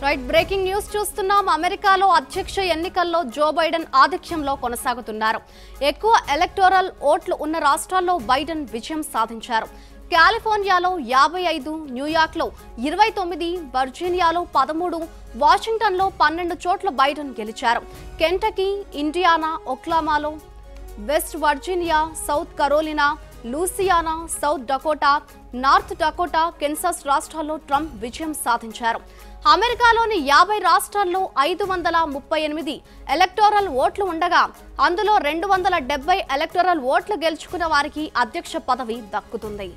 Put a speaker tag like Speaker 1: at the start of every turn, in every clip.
Speaker 1: Right breaking news చూస్తున్నాం అమెరికాలో అధ్యక్ష ఎన్నికల్లో జో బైడెన్ ఆధిక్యంలో కొనసాగుతున్నారు ఎక్కువ ఎలక్టోరల్ ఓట్లు ఉన్న రాష్ట్రాల్లో బైడెన్ విజయం సాధించారు కాలిఫోర్నియాలో యాభై ఐదు న్యూయార్క్లో ఇరవై తొమ్మిది వర్జీనియాలో పదమూడు వాషింగ్టన్లో పన్నెండు చోట్ల బైడెన్ గెలిచారు కెంటకీ ఇండియానా ఒక్లామాలో West Virginia South Carolina Louisiana South Dakota North Dakota Kansas రాష్ట్రాల్లో ట్రంప్ విజయం సాధించారు అమెరికాలోని యాభై రాష్ట్రాల్లో ఐదు వందల ముప్పై ఎనిమిది ఎలక్టోరల్ ఓట్లు ఉండగా అందులో రెండు వందల డెబ్బై ఎలక్టోరల్ ఓట్లు గెలుచుకున్న వారికి అధ్యక్ష పదవి దక్కుతుంది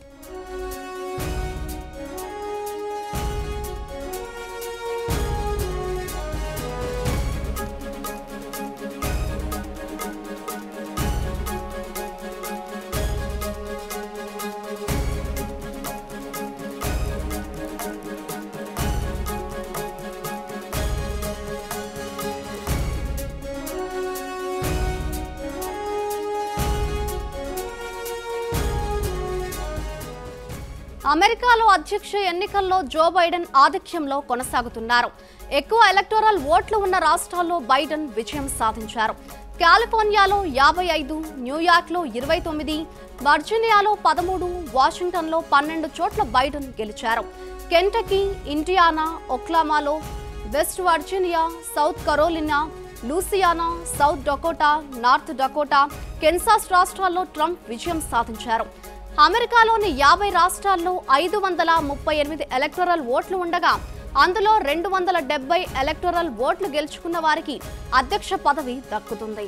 Speaker 1: అమెరికాలో అధ్యక్ష ఎన్నికల్లో జో బైడెన్ ఆధిక్యంలో కొనసాగుతున్నారు ఎక్కువ ఎలక్టోరల్ ఓట్లు ఉన్న రాష్ట్రాల్లో బైడెన్ విజయం సాధించారు కాలిఫోర్నియాలో యాభై ఐదు న్యూయార్క్లో ఇరవై తొమ్మిది వర్జీనియాలో పదమూడు వాషింగ్టన్లో పన్నెండు చోట్ల బైడెన్ గెలిచారు కెంటకీ ఇండియానా ఒక్లామాలో West Virginia South Carolina Louisiana South Dakota North Dakota Kansas రాష్ట్రాల్లో ట్రంప్ విజయం సాధించారు అమెరికాలోని యాభై రాష్ట్రాల్లో ఐదు వందల ముప్పై ఎనిమిది ఎలక్టోరల్ ఓట్లు ఉండగా అందులో రెండు వందల డెబ్బై ఎలక్టోరల్ ఓట్లు గెలుచుకున్న వారికి అధ్యక్ష పదవి దక్కుతుంది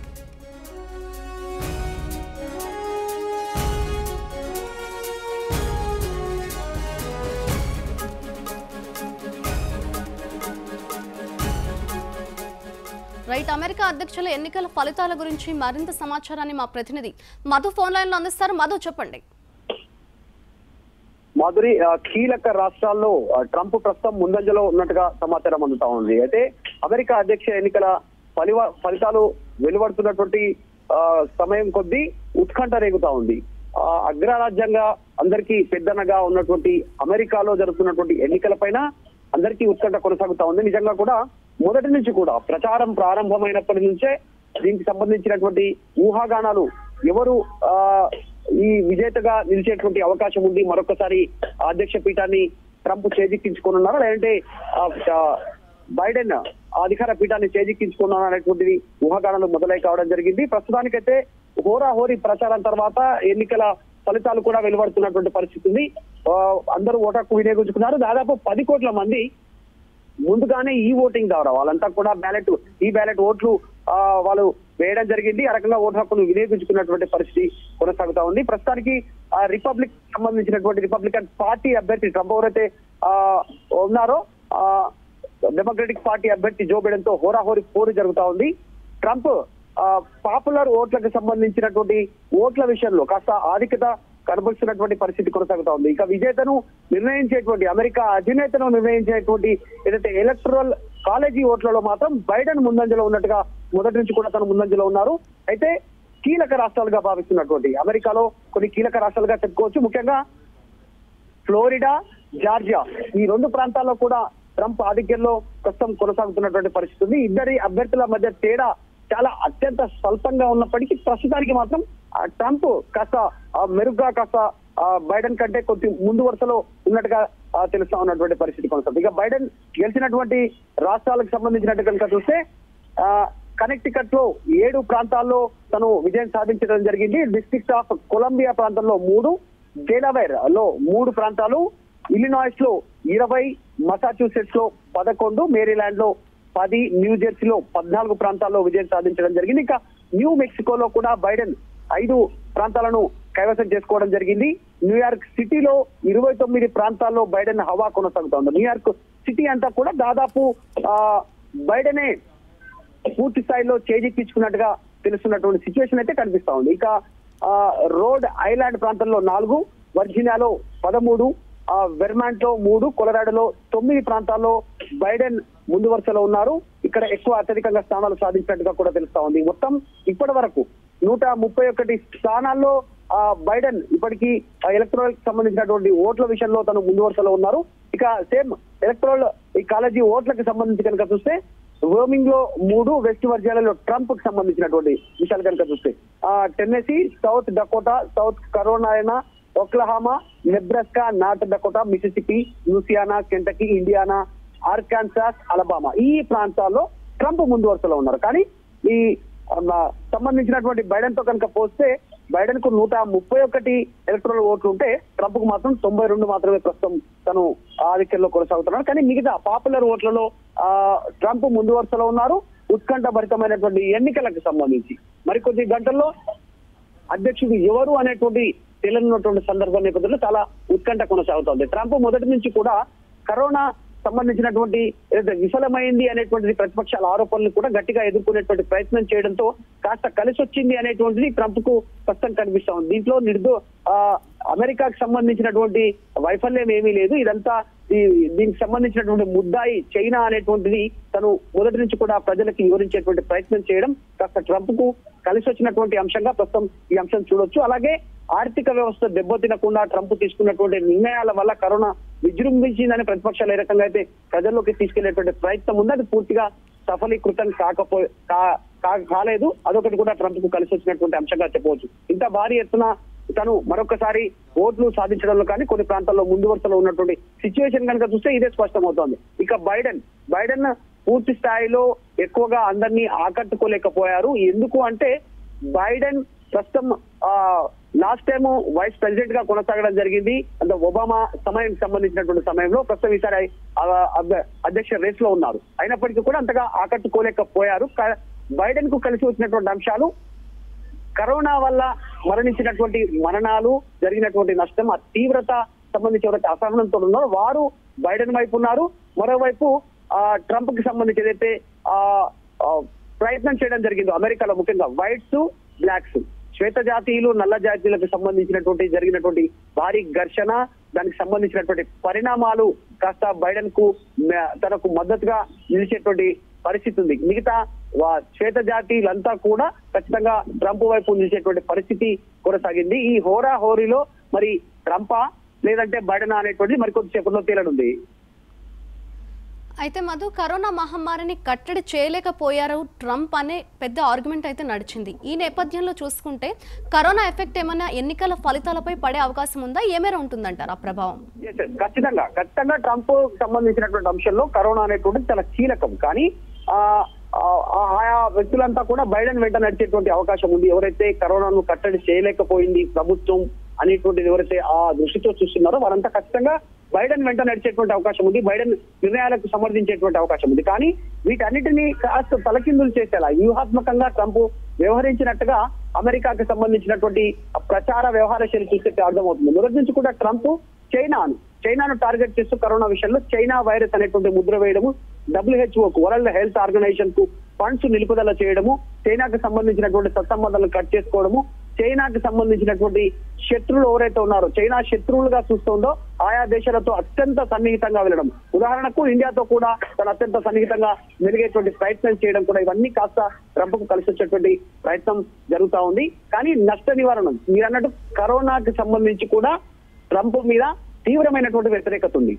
Speaker 1: రైట్ అమెరికా అధ్యక్షుల ఎన్నికల ఫలితాల గురించి మరింత సమాచారాన్ని మా ప్రతినిధి మధు ఫోన్ లైన్ లో అందిస్తారు మధు చెప్పండి
Speaker 2: మాధురి ఆ, కీలక రాష్ట్రాల్లో ఆ, ట్రంప్ ప్రస్తుతం ముందంజలో ఉన్నట్టుగా సమాచారం అందుతా ఉంది అయితే అమెరికా అధ్యక్ష ఎన్నికల ఫలివ ఫలితాలు వెలువడుతున్నటువంటి ఆ, సమయం కొద్దీ ఉత్కంఠ రేగుతా ఉంది ఆ, అగ్రరాజ్యంగా అందరికీ పెద్దనగా ఉన్నటువంటి అమెరికాలో జరుగుతున్నటువంటి ఎన్నికల పైన అందరికీ ఉత్కంఠ కొనసాగుతా ఉంది నిజంగా కూడా మొదటి నుంచి కూడా ప్రచారం ప్రారంభమైనప్పటి నుంచే దీనికి సంబంధించినటువంటి ఊహాగానాలు ఎవరు ఆ ఈ విజేతగా నిలిచేటువంటి అవకాశం ఉంది మరొకసారి ఆ అధ్యక్ష పీఠాన్ని ట్రంప్ చేజిక్కించుకోనున్నారా లేదంటే ఆ, ఆ, బైడెన్ ఆ అధికార పీఠాన్ని చేజిక్కించుకున్నారా అనేటువంటిది ఊహాగానాలు మొదలై కావడం జరిగింది ప్రస్తుతానికైతే హోరాహోరీ ప్రచారం తర్వాత ఎన్నికల ఫలితాలు కూడా వెలువడుతున్నటువంటి పరిస్థితి ఉంది ఆ, అందరూ ఓటకు వినియోగించుకున్నారు దాదాపు పది కోట్ల మంది ముందుగానే ఈ ఓటింగ్ ద్వారా వాళ్ళంతా కూడా బ్యాలెట్ ఈ బ్యాలెట్ ఓట్లు ఆ, వాళ్ళు వేయడం జరిగింది ఆ రకంగా ఓటు హక్కును వినియోగించుకున్నటువంటి పరిస్థితి కొనసాగుతా ఉంది ప్రస్తుతానికి ఆ రిపబ్లిక్ సంబంధించినటువంటి రిపబ్లికన్ పార్టీ అభ్యర్థి ట్రంప్ ఎవరైతే ఆ, ఉన్నారో ఆ డెమోక్రటిక్ పార్టీ అభ్యర్థి జో బైడెన్ తో హోరాహోరీ పోరు జరుగుతా ఉంది ట్రంప్ ఆ, పాపులర్ ఓట్లకు సంబంధించినటువంటి ఓట్ల విషయంలో కాస్త ఆధిక్యత కనబరుస్తున్నటువంటి పరిస్థితి కొనసాగుతా ఉంది ఇక విజేతను నిర్ణయించేటువంటి అమెరికా అధినేతను నిర్ణయించేటువంటి ఏదైతే ఎలక్టరల్ కాలేజీ ఓట్లలో మాత్రం బైడెన్ ముందంజలో ఉన్నట్టుగా మొదటి నుంచి కూడా తను ముందంజలో ఉన్నారు అయితే కీలక రాష్ట్రాలుగా భావిస్తున్నటువంటి అమెరికాలో కొన్ని కీలక రాష్ట్రాలుగా చెప్పుకోవచ్చు ముఖ్యంగా ఫ్లోరిడా జార్జియా ఈ రెండు ప్రాంతాల్లో కూడా ట్రంప్ ఆధిక్యంలో ప్రస్తుతం కొనసాగుతున్నటువంటి పరిస్థితి ఉంది ఇద్దరి అభ్యర్థుల మధ్య తేడా చాలా అత్యంత స్వల్పంగా ఉన్నప్పటికీ ప్రస్తుతానికి మాత్రం ఆ ట్రంప్ కాస్త ఆ, మెరుగ్గా కాస్త ఆ, బైడెన్ కంటే కొద్ది ముందు వరుసలో ఉన్నట్టుగా ఆ, తెలుస్తా ఉన్నటువంటి పరిస్థితి కొనసాగుతుంది ఇక బైడెన్ గెలిచినటువంటి రాష్ట్రాలకు సంబంధించినట్టు కనుక చూస్తే ఆ, కనెక్టికట్ లో ఏడు ప్రాంతాల్లో తను విజయం సాధించడం జరిగింది డిస్ట్రిక్ట్ ఆఫ్ కొలంబియా ప్రాంతంలో మూడు డెలవేర్ లో మూడు ప్రాంతాలు ఇలినాయిస్ లో ఇరవై మసాచ్యూసెట్స్ లో పదకొండు మేరీలాండ్ లో పది న్యూ జెర్సీలో పద్నాలుగు ప్రాంతాల్లో విజయం సాధించడం జరిగింది ఇంకా న్యూ మెక్సికోలో కూడా బైడెన్ ఐదు ప్రాంతాలను కైవసం చేసుకోవడం జరిగింది న్యూయార్క్ సిటీలో ఇరవై తొమ్మిది ప్రాంతాల్లో బైడెన్ హవా కొనసాగుతోంది న్యూయార్క్ సిటీ అంతా కూడా దాదాపు ఆ, బైడెనే పూర్తి స్థాయిలో చేజిక్కించుకున్నట్టుగా తెలుస్తున్నటువంటి సిచ్యువేషన్ అయితే కనిపిస్తా ఉంది ఇక ఆ, రోడ్ ఐలాండ్ ప్రాంతంలో నాలుగు వర్జీనియాలో పదమూడు ఆ, వెర్మాంట్ లో మూడు కొలరాడోలో తొమ్మిది ప్రాంతాల్లో బైడెన్ ముందు వరుసలో ఉన్నారు ఇక్కడ ఎక్కువ అత్యధికంగా స్థానాలు సాధించినట్టుగా కూడా తెలుస్తా ఉంది మొత్తం ఇప్పటి వరకు నూట ముప్పై ఒకటి స్థానాల్లో ఆ, బైడెన్ ఇప్పటికీ ఎలక్ట్రల్ సంబంధించినటువంటి ఓట్ల విషయంలో తను ముందు వరుసలో ఉన్నారు ఇక సేమ్ ఎలక్ట్రల్ ఈ కాలేజీ ఓట్లకు సంబంధించి కనుక చూస్తే రోమింగ్ లో మూడు వెస్ట్ వర్జియాలలో ట్రంప్ కి సంబంధించినటువంటి విషయాలు కనుక చూస్తే ఆ Tennessee South Dakota South Carolina Oklahoma Nebraska North Dakota Mississippi Louisiana Kentucky Indiana Arkansas Alabama ఈ ప్రాంతాల్లో ట్రంప్ ముందు వరుసలో ఉన్నారు కానీ ఈ ఆ, సంబంధించినటువంటి బైడెన్ తో కనుక పోస్తే బైడెన్ కు నూట ముప్పై ఒకటి ఎలక్ట్రల్ ఓట్లు ఉంటే ట్రంప్ కు మాత్రం తొంభై రెండు మాత్రమే ప్రస్తుతం తను ఆధిక్యంలో కొనసాగుతున్నాడు కానీ మిగతా పాపులర్ ఓట్లలో ఆ ట్రంప్ ముందు వరుసలో ఉన్నారు ఉత్కంఠ భరితమైనటువంటి ఎన్నికలకు సంబంధించి మరికొద్ది గంటల్లో అధ్యక్షుడు ఎవరు అనేటువంటి తెలియనటువంటి సందర్భం నేపథ్యంలో చాలా ఉత్కంఠ కొనసాగుతోంది ట్రంప్ మొదటి నుంచి కూడా కరోనా సంబంధించినటువంటి ఏదైతే విఫలమైంది అనేటువంటిది ప్రతిపక్షాల ఆరోపణలు కూడా గట్టిగా ఎదుర్కొనేటువంటి ప్రయత్నం చేయడంతో కాస్త కలిసి వచ్చింది అనేటువంటిది ట్రంప్ కు స్పష్టం కనిపిస్తా ఉంది దీంట్లో నిర్దో ఆ, అమెరికాకు సంబంధించినటువంటి వైఫల్యం ఏమీ లేదు ఇదంతా ఈ దీనికి సంబంధించినటువంటి ముద్దాయి చైనా అనేటువంటిది తను మొదటి నుంచి కూడా ప్రజలకు వివరించేటువంటి ప్రయత్నం చేయడం కాస్త ట్రంప్ కు కలిసి వచ్చినటువంటి అంశంగా ప్రస్తుతం ఈ అంశం చూడొచ్చు అలాగే ఆర్థిక వ్యవస్థ దెబ్బతినకుండా ట్రంప్ తీసుకున్నటువంటి నిర్ణయాల వల్ల కరోనా విజృంభించిందని ప్రతిపక్షాలు ఏ రకంగా అయితే ప్రజల్లోకి తీసుకెళ్లేటువంటి ప్రయత్నం ఉంది అది పూర్తిగా సఫలీకృతం కాకపో కా- కా- కాలేదు అదొకటి కూడా ట్రంప్ కు కలిసి వచ్చినటువంటి అంశంగా చెప్పవచ్చు ఇంత భారీ ఎత్తున తను మరొకసారి ఓట్లు సాధించడంలో కానీ కొన్ని ప్రాంతాల్లో ముందు వరుసలో ఉన్నటువంటి సిచ్యువేషన్ కనుక చూస్తే ఇదే స్పష్టమవుతోంది ఇక బైడెన్ బైడెన్ పూర్తి స్థాయిలో ఎక్కువగా అందరినీ ఆకట్టుకోలేకపోయారు ఎందుకు అంటే బైడెన్ ప్రస్తుతం ఆ లాస్ట్ టైం వైస్ ప్రెసిడెంట్ గా కొనసాగడం జరిగింది అంటే ఒబామా సమయం సంబంధించినటువంటి సమయంలో ప్రస్తుతం ఈసారి ఆ అధ్య- అధ్యక్ష రేస్ లో ఉన్నారు అయినప్పటికీ కూడా అంతగా ఆకట్టుకోలేకపోయారు క- బైడెన్ కు కలిసి వచ్చినటువంటి అంశాలు కరోనా వల్ల మరణించినటువంటి మరణాలు జరిగినటువంటి నష్టం ఆ తీవ్రత సంబంధించి ఎవరైతే అసహనంతో ఉన్నారో వారు బైడెన్ వైపు ఉన్నారు మరోవైపు ఆ ట్రంప్ కి సంబంధించి ఏదైతే ఆ ఆ, ప్రయత్నం చేయడం జరిగిందో అమెరికాలో ముఖ్యంగా వైట్స్ బ్లాక్స్ శ్వేత జాతీయులు నల్ల జాతీయులకు సంబంధించినటువంటి జరిగినటువంటి భారీ ఘర్షణ దానికి సంబంధించినటువంటి పరిణామాలు కాస్త బైడెన్ కు మ- తనకు మద్దతుగా నిలిచేటువంటి పరిస్థితి ఉంది మిగతా వా- శ్వేత జాతీయులంతా కూడా ఖచ్చితంగా ట్రంప్ వైపు నిలిచేటువంటి పరిస్థితి కొనసాగింది ఈ హోరా హోరీలో మరి ట్రంపా లేదంటే బైడెన్ అనేటువంటిది మరికొద్దిసేపట్లో తేలనుంది
Speaker 1: అయితే మధు కరోనా మహమ్మారిని కట్టడి చేయలేకపోయారు ట్రంప్ అనే పెద్ద ఆర్గ్యుమెంట్ అయితే నడిచింది ఈ నేపథ్యంలో చూసుకుంటే కరోనా ఎఫెక్ట్ ఏమైనా ఎన్నికల ఫలితాలపై పడే అవకాశం ఉందా ఏమేర ఉంటుందంటారు ఆ ప్రభావం
Speaker 2: Yes, yes. ఖచ్చితంగా ఖచ్చితంగా ట్రంప్ సంబంధించినటువంటి అంశంలో కరోనా అనేటువంటిది చాలా కీలకం కానీ ఆ ఆ, ఆ ఆయా వ్యక్తులంతా కూడా బైడెన్ వెంట నడిచేటువంటి అవకాశం ఉంది ఎవరైతే కరోనాను కట్టడి చేయలేకపోయింది ప్రభుత్వం అనేటువంటిది ఎవరైతే ఆ దృష్టితో చూస్తున్నారో వారంతా ఖచ్చితంగా బైడెన్ వెంట నడిచేటువంటి అవకాశం ఉంది బైడెన్ నిర్ణయాలకు సమర్థించేటువంటి అవకాశం ఉంది కానీ వీటన్నిటినీ కాస్త తలకిందులు చేసేలా వ్యూహాత్మకంగా ట్రంప్ వ్యవహరించినట్టుగా అమెరికాకి సంబంధించినటువంటి ఆ ప్రచార వ్యవహార శైలి చూస్తే అర్థమవుతుంది మొదటి నుంచి కూడా ట్రంప్ చైనాను చైనాను టార్గెట్ చేస్తూ కరోనా విషయంలో చైనా వైరస్ అనేటువంటి ముద్ర వేయడము డబ్ల్యూహెచ్ఓకు వరల్డ్ హెల్త్ ఆర్గనైజేషన్ కు ఫండ్స్ నిలుపుదల చేయడము చైనాకు సంబంధించినటువంటి సత్సంబంధాలను కట్ చేసుకోవడము చైనాకు సంబంధించినటువంటి శత్రువులు ఎవరైతే ఉన్నారో చైనా శత్రువులుగా చూస్తుందో ఆయా దేశాలతో అత్యంత సన్నిహితంగా వెళ్ళడం ఉదాహరణకు ఇండియాతో కూడా తను అత్యంత సన్నిహితంగా మెలిగేటువంటి ప్రయత్నం చేయడం కూడా ఇవన్నీ కాస్త ట్రంప్ కు కలిసి వచ్చేటువంటి ప్రయత్నం జరుగుతా ఉంది కానీ నష్ట నివారణ మీరు అన్నట్టు కరోనాకి సంబంధించి కూడా ట్రంప్ మీద తీవ్రమైనటువంటి వ్యతిరేకత ఉంది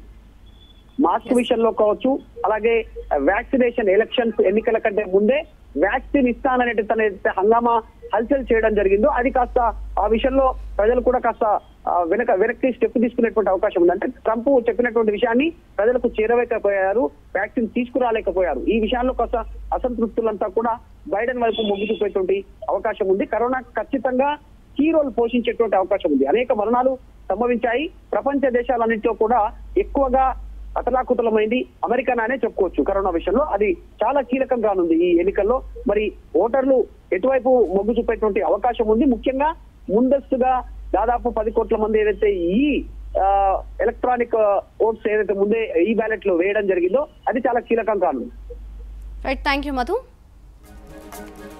Speaker 2: మాస్క్ విషయంలో కావచ్చు అలాగే వ్యాక్సినేషన్ ఎలక్షన్స్ ఎన్నికల కంటే ముందే వ్యాక్సిన్ ఇస్తాననే తన ఏదైతే హంగామా హల్చల్ చేయడం జరిగిందో అది కాస్త ఆ విషయంలో ప్రజలు కూడా కాస్త ఆ, వెనక వెనక్కి స్టెప్ తీసుకునేటువంటి అవకాశం ఉంది అంటే ట్రంప్ చెప్పినటువంటి విషయాన్ని ప్రజలకు చేరవేకపోయారు వ్యాక్సిన్ తీసుకురాలేకపోయారు ఈ విషయాల్లో కాస్త అసంతృప్తులంతా కూడా బైడెన్ వైపు మొగ్గు చూపేటువంటి అవకాశం ఉంది కరోనా ఖచ్చితంగా కీ రోల్ పోషించేటువంటి అవకాశం ఉంది అనేక మరణాలు సంభవించాయి ప్రపంచ దేశాలన్నింటిలో కూడా ఎక్కువగా అతలాకుతలమైంది అమెరికానే చెప్పుకోవచ్చు కరోనా విషయంలో అది చాలా కీలకం కానుంది ఈ ఎన్నికల్లో మరి ఓటర్లు ఎటువైపు మొగ్గు చూపేటువంటి అవకాశం ఉంది ముఖ్యంగా ముందస్తుగా దాదాపు పది కోట్ల మంది ఏదైతే ఈ ఆ, ఎలక్ట్రానిక్ ఓట్స్ ఏదైతే ముందే ఈ బ్యాలెట్ లో వేయడం జరిగిందో అది చాలా కీలకం కానుంది
Speaker 1: రైట్ థ్యాంక్ యూ మధు